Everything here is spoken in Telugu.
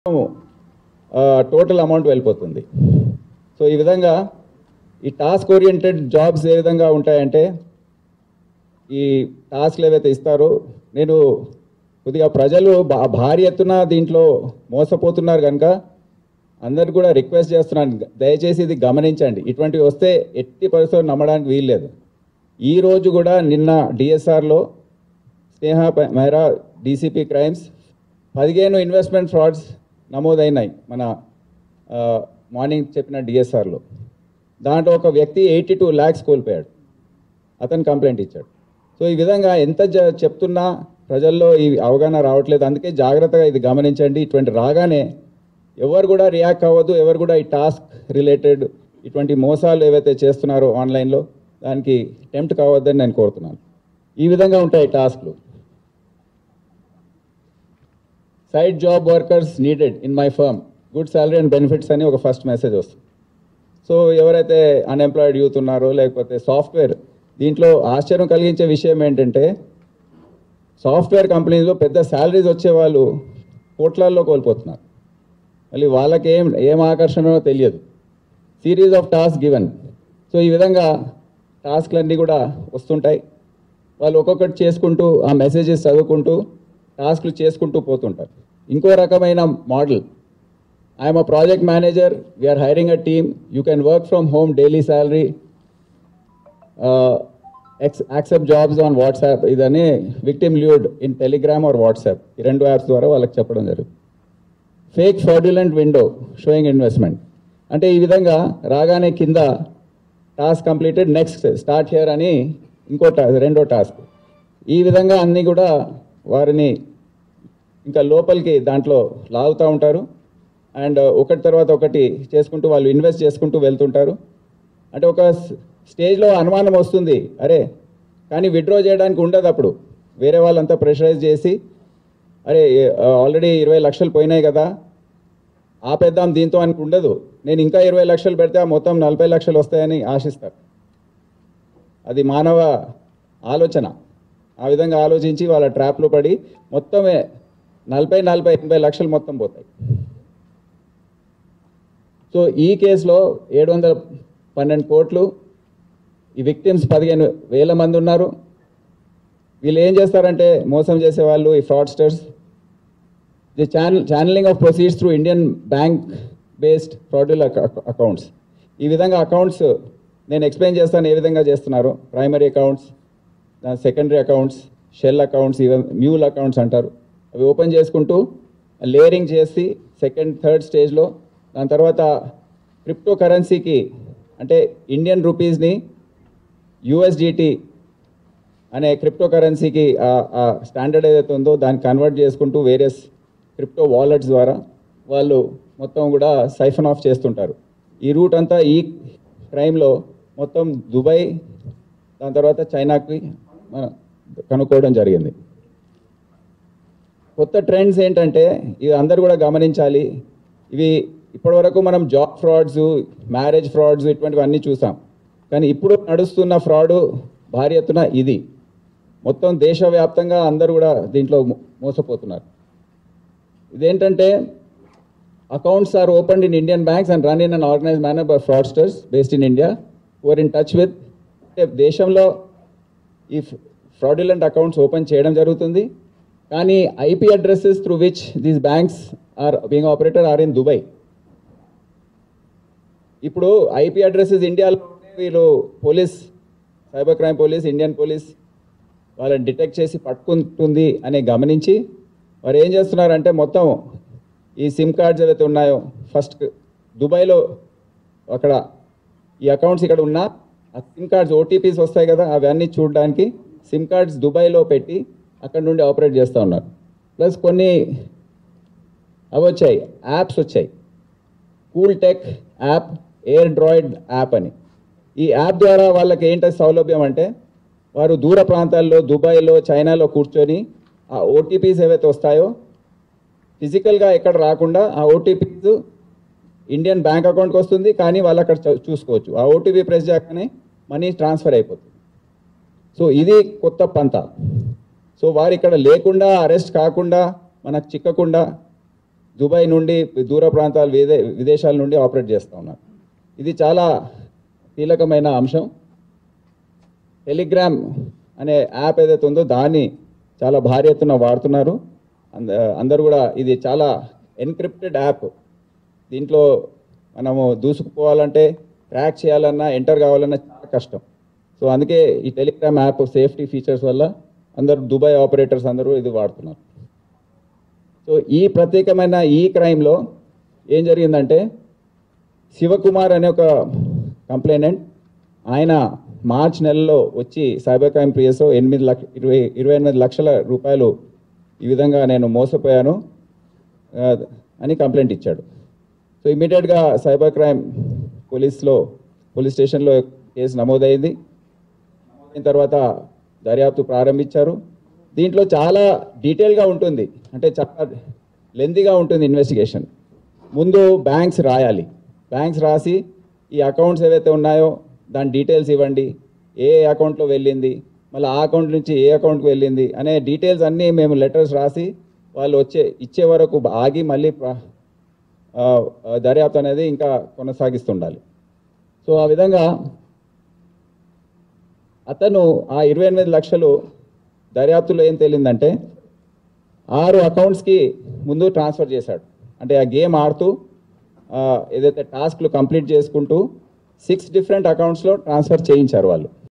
టోటల్ అమౌంట్ వెళ్ళిపోతుంది సో ఈ విధంగా ఈ టాస్క్ ఓరియంటెడ్ జాబ్స్ ఏ విధంగా ఉంటాయంటే ఈ టాస్క్లు ఏవైతే ఇస్తారో నేను కొద్దిగా ప్రజలు భా- భారీ ఎత్తున దీంట్లో మోసపోతున్నారు కనుక అందరు కూడా రిక్వెస్ట్ చేస్తున్నాను దయచేసి ఇది గమనించండి ఇటువంటివి వస్తే ఎట్టి పరిస్థితుల్లో నమ్మడానికి వీల్లేదు ఈ రోజు కూడా నిన్న డిఎస్ఆర్లో స్నేహ ప- మెహ్రా డీసీపీ క్రైమ్స్ పదిహేను ఇన్వెస్ట్మెంట్ ఫ్రాడ్స్ నమోదైనాయి మన ఆ, మార్నింగ్ చెప్పిన డిఎస్ఆర్లో దాంట్లో ఒక వ్యక్తి ఎయిటీ టూ ల్యాక్స్ కోల్పోయాడు అతను కంప్లైంట్ ఇచ్చాడు సో ఈ విధంగా ఎంత జ- చెప్తున్నా ప్రజల్లో ఈ అవగాహన రావట్లేదు అందుకే జాగ్రత్తగా ఇది గమనించండి ఇటువంటి రాగానే ఎవరు కూడా రియాక్ట్ అవ్వద్దు ఎవరు కూడా ఈ టాస్క్ రిలేటెడ్ ఇటువంటి మోసాలు ఏవైతే చేస్తున్నారో ఆన్లైన్లో దానికి టెంప్ట్ కావద్దని నేను కోరుతున్నాను ఈ విధంగా ఉంటాయి టాస్క్లు side job workers needed in my firm good salary and benefits అని ఒక ఫస్ట్ మెసేజ్ వస్తుంది సో ఎవరైతే అన్ఎంప్లాయిడ్ యూత్ ఉన్నారో లేకపోతే సాఫ్ట్వేర్ దీంట్లో ఆశ్చర్యం కలిగించే విషయం ఏంటంటే సాఫ్ట్వేర్ కంపెనీస్లో పెద్ద శాలరీస్ వచ్చే వాళ్ళు కోట్లల్లో కోల్పోతున్నారు మళ్ళీ వాళ్ళకి ఏం ఏం ఆకర్షణో తెలియదు series of task given so ఈ విధంగా టాస్క్లన్నీ కూడా వస్తుంటాయి వాళ్ళు ఒక్కొక్కటి చేసుకుంటూ ఆ మెసేజెస్ చదువుకుంటూ టాస్క్లు చేసుకుంటూ పోతుంటారు ఇంకో రకమైన model I'm a project manager we're hiring a team you can work from home daily salary accept jobs on WhatsApp ఇదని victim lured in Telegram or WhatsApp ఈ రెండు యాప్స్ ద్వారా వాళ్ళకి చెప్పడం జరుగుతుంది fake fraudulent window showing investment అంటే ఈ విధంగా రాగానే కింద task completed next start here అని ఇంకో టా రెండో టాస్క్ ఈ విధంగా అన్నీ కూడా వారిని ఇంకా లోపలికి దాంట్లో లాగుతూ ఉంటారు అండ్ ఒకటి తర్వాత ఒకటి చేసుకుంటూ వాళ్ళు ఇన్వెస్ట్ చేసుకుంటూ వెళ్తుంటారు అంటే ఒక స్- స్టేజ్లో అనుమానం వస్తుంది అరే కానీ విత్డ్రా చేయడానికి ఉండదు అప్పుడు వేరే వాళ్ళంతా ప్రెషరైజ్ చేసి అరే ఆల్రెడీ ఇరవై లక్షలు పోయినాయి కదా ఆపేద్దాం దీంతో అని ఉండదు నేను ఇంకా ఇరవై లక్షలు పెడితే ఆ మొత్తం నలభై లక్షలు వస్తాయని ఆశిస్తారు అది మానవ ఆలోచన ఆ విధంగా ఆలోచించి వాళ్ళ ట్రాప్లో పడి మొత్తమే నలభై నలభై ఎనభై లక్షలు మొత్తం పోతాయి సో ఈ కేసులో ఏడు వందల పన్నెండు కోట్లు ఈ విక్టిమ్స్ పదిహేను వేల మంది ఉన్నారు వీళ్ళు ఏం చేస్తారంటే మోసం చేసే వాళ్ళు ఈ fraudsters the channel channelling of proceeds through Indian bank based fraudulent accounts ఈ విధంగా అకౌంట్స్ నేను ఎక్స్ప్లెయిన్ చేస్తాను ఏ విధంగా చేస్తున్నారు primary accounts secondary accounts shell accounts even mule accounts అంటారు అవి ఓపెన్ చేసుకుంటూ లేయరింగ్ చేసి సెకండ్ థర్డ్ స్టేజ్లో దాని తర్వాత క్రిప్టో కరెన్సీకి అంటే ఇండియన్ రూపీస్ని యూఎస్డిటి అనే క్రిప్టో కరెన్సీకి ఆ స్టాండర్డ్ ఏదైతే ఉందో దాన్ని కన్వర్ట్ చేసుకుంటూ వేరియస్ క్రిప్టో వాలెట్స్ ద్వారా వాళ్ళు మొత్తం కూడా సైఫన్ ఆఫ్ చేస్తుంటారు ఈ రూట్ అంతా ఈ క్రైమ్లో మొత్తం దుబాయ్ దాని తర్వాత చైనాకి మనం కనుక్కోవడం జరిగింది కొత్త ట్రెండ్స్ ఏంటంటే ఇవి అందరూ కూడా గమనించాలి ఇవి ఇప్పటివరకు మనం జాబ్ ఫ్రాడ్స్ మ్యారేజ్ ఫ్రాడ్స్ ఇటువంటివి అన్నీ చూసాం కానీ ఇప్పుడు నడుస్తున్న ఫ్రాడ్ భారీ ఎత్తున ఇది మొత్తం దేశవ్యాప్తంగా అందరూ కూడా దీంట్లో మో- మోసపోతున్నారు ఇదేంటంటే accounts are opened in Indian banks and run in an organise manner by fraudsters based in India are in touch with అంటే దేశంలో ఈ ఫ్రాడ్యులెంట్ అకౌంట్స్ ఓపెన్ చేయడం జరుగుతుంది కానీ IP addresses through which these banks are being operator are in Dubai ఇప్పుడు ఐపీ అడ్రసెస్ ఇండియాలో ఉంటే వీళ్ళు police cyber crime police Indian police వాళ్ళని డిటెక్ట్ చేసి పట్టుకుంటుంది అని గమనించి వారు ఏం చేస్తున్నారంటే మొత్తం ఈ సిమ్ కార్డ్స్ ఏవైతే ఉన్నాయో ఫస్ట్ దుబాయ్లో అక్కడ ఈ అకౌంట్స్ ఇక్కడ ఉన్నా ఆ సిమ్ కార్డ్స్ ఓటీపీస్ వస్తాయి కదా అవన్నీ చూడడానికి సిమ్ కార్డ్స్ దుబాయ్లో పెట్టి అక్కడ నుండి ఆపరేట్ చేస్తూ ఉన్నారు ప్లస్ కొన్ని అవి వచ్చాయి యాప్స్ వచ్చాయి cool tech app AirDroid app అని ఈ యాప్ ద్వారా వాళ్ళకి ఏంటి సౌలభ్యం అంటే వారు దూర ప్రాంతాల్లో దుబాయ్లో చైనాలో కూర్చొని ఆ ఓటీపీస్ ఏవైతే వస్తాయో ఫిజికల్గా ఎక్కడ రాకుండా ఆ ఓటీపీస్ ఇండియన్ బ్యాంక్ అకౌంట్కి వస్తుంది కానీ వాళ్ళు అక్కడ చూ- చూసుకోవచ్చు ఆ ఓటీపీ ప్రెస్ చేయగానే మనీ ట్రాన్స్ఫర్ అయిపోతుంది సో ఇది కొత్త పంత సో వారు ఇక్కడ లేకుండా అరెస్ట్ కాకుండా మనకు చిక్కకుండా దుబాయ్ నుండి దూర ప్రాంతాలు విదే విదేశాల నుండి ఆపరేట్ చేస్తూ ఉన్నారు ఇది చాలా కీలకమైన అంశం టెలిగ్రామ్ అనే యాప్ ఏదైతే ఉందో దాన్ని చాలా భారీ ఎత్తున వాడుతున్నారు అంద అందరూ కూడా ఇది చాలా ఎన్క్రిప్టెడ్ యాప్ దీంట్లో మనము దూసుకుపోవాలంటే ట్రాక్ చేయాలన్నా ఎంటర్ కావాలన్నా చాలా కష్టం సో అందుకే ఈ టెలిగ్రామ్ యాప్ సేఫ్టీ ఫీచర్స్ వల్ల అందరూ దుబాయ్ ఆపరేటర్స్ అందరూ ఇది వాడుతున్నారు సో ఈ ప్రత్యేకమైన ఈ క్రైమ్లో ఏం జరిగిందంటే శివకుమార్ అనే ఒక కంప్లైనెంట్ ఆయన మార్చ్ నెలలో వచ్చి సైబర్ క్రైమ్ ప్రియస్లో ఎనిమిది లక్ష ఇరవై ఇరవై ఎనిమిది లక్షల రూపాయలు ఈ విధంగా నేను మోసపోయాను ఆ, అని కంప్లైంట్ ఇచ్చాడు సో ఇమీడియట్గా సైబర్ క్రైమ్ పోలీస్లో పోలీస్ స్టేషన్లో కేసు నమోదైంది అయిన తర్వాత దర్యాప్తు ప్రారంభించారు దీంట్లో చాలా డీటెయిల్గా ఉంటుంది అంటే చాలా లెందీగా ఉంటుంది ఇన్వెస్టిగేషన్ ముందు బ్యాంక్స్ రాయాలి బ్యాంక్స్ రాసి ఈ అకౌంట్స్ ఏవైతే ఉన్నాయో దాని డీటెయిల్స్ ఇవ్వండి ఏ అకౌంట్లో వెళ్ళింది మళ్ళీ ఆ అకౌంట్ నుంచి ఏ అకౌంట్కి వెళ్ళింది అనే డీటెయిల్స్ అన్నీ మేము లెటర్స్ రాసి వాళ్ళు వచ్చే ఇచ్చే వరకు ఆగి మళ్ళీ ప్ర- ఆ, ఆ, దర్యాప్తు అనేది ఇంకా కొనసాగిస్తుండాలి సో ఆ విధంగా అతను ఆ ఇరవై ఎనిమిది లక్షలు దర్యాప్తులో ఏం తేలిందంటే ఆరు అకౌంట్స్కి ముందు ట్రాన్స్ఫర్ చేశాడు అంటే ఆ గేమ్ ఆడుతూ ఆ, ఏదైతే టాస్క్లు కంప్లీట్ చేసుకుంటూ సిక్స్ డిఫరెంట్ అకౌంట్స్లో ట్రాన్స్ఫర్ చేయించారు వాళ్ళు